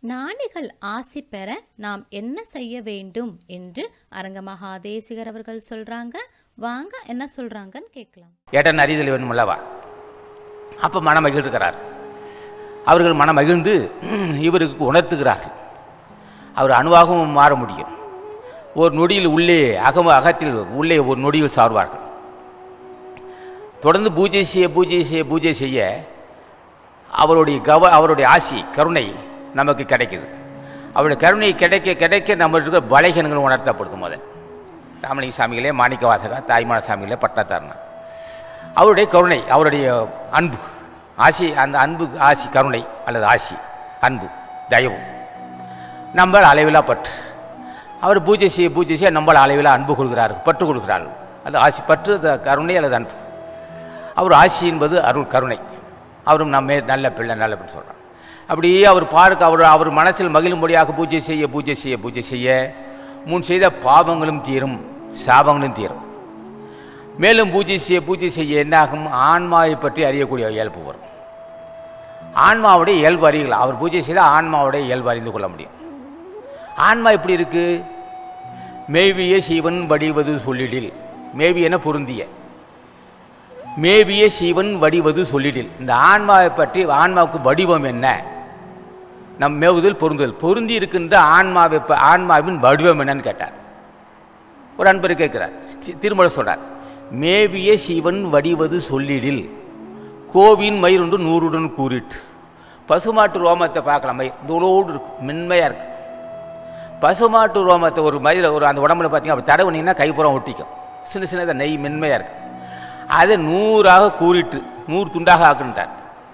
ஞானிகள் ஆசி பெற நாம் என்ன செய்ய வேண்டும் என்று அரங்க மகாதேசிகர் அவர்கள் சொல்றாங்க வாங்க என்ன சொல்றாங்கன்னு கேட்கலாம் ஏட்டன் அறிதல் வேணும் அல்லவா அப்போ மனம் மகிழ்கிறார் அவர்கள் மனம் மகிழ்ந்து இவருக்கு உணர்த்துகிறார்கள் அவர் அணுவாகவும் மாற முடியும் ஒரு நொடியில் உள்ளே அகம அகத்தில் உள்ளே ஒரு நொடியில் சார்வார்கள் தொடர்ந்து பூஜை செய்ய பூஜை செய்ய பூஜை செய்ய அவருடைய கவ அவருடைய ஆசி கருணை நமக்கு கிடைக்குது அவருடைய கருணை கிடைக்க கிடைக்க நம்ம இருக்கிற பலகீனங்கள் உணர்த்தப்படுது முதல் ராமலிங்க சாமிகளே மாணிக்க வாசகா தாய்மான சாமிகளே பட்டத்தார்னா அவருடைய கருணை அவருடைய அன்பு ஆசி அந்த அன்பு ஆசி கருணை அல்லது ஆசி அன்பு தயவு நம்ம அளவிலா பற்று அவர் பூஜை செய்ய பூஜை செய்ய நம்மள அளவிலா அன்பு கொள்கிறார் பற்று கொள்கிறார்கள் அது ஆசி பற்று அது கருணை அல்லது அன்பு அவர் ஆசி என்பது அருள் கருணை அவரும் நம்ம நல்ல பிள்ளை நல்ல பிள்ளை சொல்கிறார் அப்படியே அவர் பார்க்க அவர் அவர் மனசில் மகிழும்படியாக பூஜை செய்ய பூஜை செய்ய பூஜை செய்ய முன் செய்த பாவங்களும் தீரும் சாபங்களும் தீரும் மேலும் பூஜை செய்ய பூஜை செய்ய என்னாகும் ஆன்மாவை பற்றி அறியக்கூடிய இயல்பு வரும் ஆன்மாவுடைய இயல்பு அறியலாம் அவர் பூஜை செய்தால் ஆன்மாவுடைய இயல்பு அறிந்து கொள்ள முடியும் ஆன்மா எப்படி இருக்கு மேவிய சிவன் வடிவது சொல்லிடில் மேவியன பொருந்திய மேவிய சிவன் வடிவது சொல்லிடில் இந்த ஆன்மாவை பற்றி ஆன்மாவுக்கு வடிவம் என்ன நம் மேவுதல் பொருந்துதல் பொருந்தி இருக்கின்ற ஆன்மாவை ப- ஆன்மாவின் வடிவம் என்னன்னு கேட்டார் ஒரு அன்பர் கேட்கிறார் தி- திருமலை சொல்றார் மேவிய சிவன் வடிவது சொல்லிடில் கோவின் மயிரொன்று நூறுடன் கூறிட்டு பசுமாட்டு ரோமத்தை பார்க்கலாம் மயிர் தூளோடு இருக்கு மென்மையாக இருக்கு பசுமாட்டு ரோமத்தை ஒரு மயிரை ஒரு அந்த உடம்புல பார்த்தீங்கன்னா அப்படி தடவுனீங்கன்னா கைப்புறம் ஒட்டிக்கும் சின்ன சின்னதாக நெய் மென்மையாக இருக்கு அதை நூறாக கூறிட்டு நூறு துண்டாக ஆக்குன்ட்டார்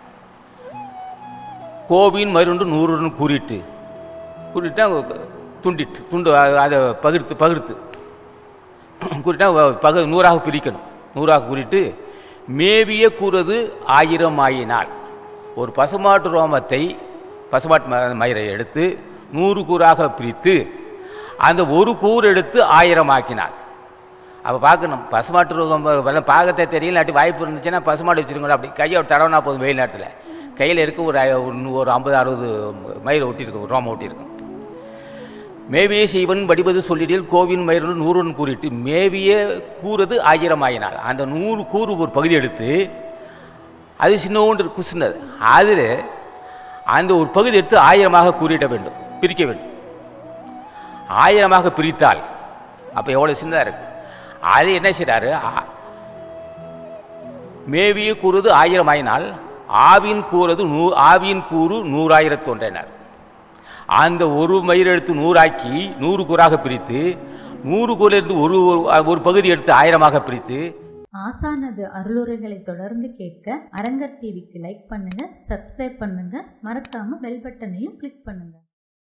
கோவின் மயிரொன்று நூறுடன் கூறிட்டு கூறிட்டா துண்டிட்டு துண்டு அ- அதை பகிர்த்து பகிர்த்து கூறிட்டா வ- பக நூறாக பிரிக்கணும் நூறாக கூறிட்டு மேவிய கூறது ஆயிரம் ஆயினால் ஒரு பசுமாட்டு ரோமத்தை பசுமாட்டு ம- மயிரை எடுத்து நூறு கூறாக பிரித்து அந்த ஒரு கூறு எடுத்து ஆயிரம் ஆக்கினாள் அப்போ பார்க்கணும் பசுமாட்டு ரோகம் வெள்ளம் பாகத்தை தெரியல இல்லாட்டி வாய்ப்பு இருந்துச்சுன்னா பசுமாடு வச்சுருக்கோம் அப்படி கையை தடவினா போதும் வெயில் நேரத்தில் கையில் இருக்க ஒரு ஐ- ஒரு நூ- ஒரு ஐம்பது அறுபது மயிரை ஒட்டியிருக்கும் ரோமம் ஒட்டியிருக்கும் மேவிய செய்வன் வடிவது சொல்லிடில் கோவின் மயிரோடு நூறுன்னு கூறிட்டு மேவிய கூறது ஆயிரம் ஆயினால் அந்த நூறு கூறு ஒரு பகுதி எடுத்து அது சின்னோண்டு குசுனது அதில் அந்த ஒரு பகுதி எடுத்து ஆயிரமாக கூறிட வேண்டும் பிரிக்க வேண்டும் ஆயிரமாக பிரித்தால் அப்போ எவ்வளோ சின்னதாக இருக்கு அது என்ன செய்றாரு ஆ- மேவிய கூறுது ஆயிரம் ஆயினால் ஆவின் கூறது நூ ஆவியின் கூறு நூறாயிரத்து ஒன்றினார் அந்த ஒரு மயிர் எடுத்து நூறாக்கி நூறு கூறாக பிரித்து நூறு கூறிலிருந்து ஒரு ஒரு- ஒரு பகுதி எடுத்து ஆயிரமாக பிரித்து ஆசானது அருளுரைகளை தொடர்ந்து கேட்க அரங்கர் டிவிக்கு லைக் பண்ணுங்க சப்ஸ்கிரைப் பண்ணுங்க மறக்காம பெல் பட்டனையும் கிளிக் பண்ணுங்க